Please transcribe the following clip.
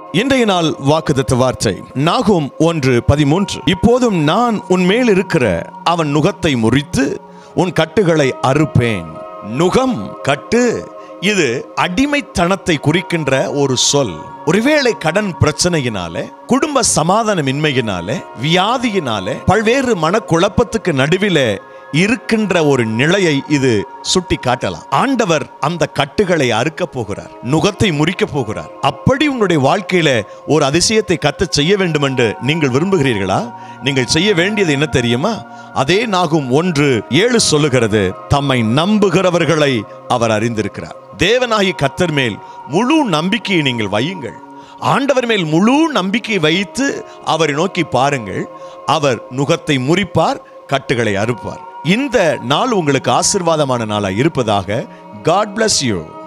இன்றைய நாள் வாக்குதத்த வார்த்தை நாகும் ஒன்று பதிமூன்று இப்போதும் நான் உன் மேல் இருக்கிற அவன் நுகத்தை முறித்து உன் கட்டுகளை அறுப்பேன் நுகம் கட்டு இது அடிமைத்தனத்தை குறிக்கின்ற ஒரு சொல் ஒருவேளை கடன் பிரச்சனையினால குடும்ப சமாதானமின்மையினால வியாதியினால பல்வேறு மனக்குழப்பத்துக்கு நடுவிலே இருக்கின்ற ஒரு நிலையை இது சுட்டி காட்டலாம் ஆண்டவர் அந்த கட்டுகளை அறுக்க போகிறார் நுகத்தை முறிக்க போகிறார் அப்படி உங்களுடைய வாழ்க்கையில ஒரு அதிசயத்தை கத்த செய்ய வேண்டும் என்று நீங்கள் விரும்புகிறீர்களா நீங்கள் செய்ய வேண்டியது என்ன தெரியுமா அதே நாகும் ஒன்று ஏழு சொல்லுகிறது தம்மை நம்புகிறவர்களை அவர் அறிந்திருக்கிறார் தேவனாகி கத்தர் மேல் முழு நம்பிக்கையை நீங்கள் வையுங்கள் ஆண்டவர் மேல் முழு நம்பிக்கை வைத்து அவரை நோக்கி பாருங்கள் அவர் நுகத்தை முறிப்பார் கட்டுகளை அறுப்பார் இந்த நாள் உங்களுக்கு ஆசிர்வாதமான நாளாக இருப்பதாக காட் bless யூ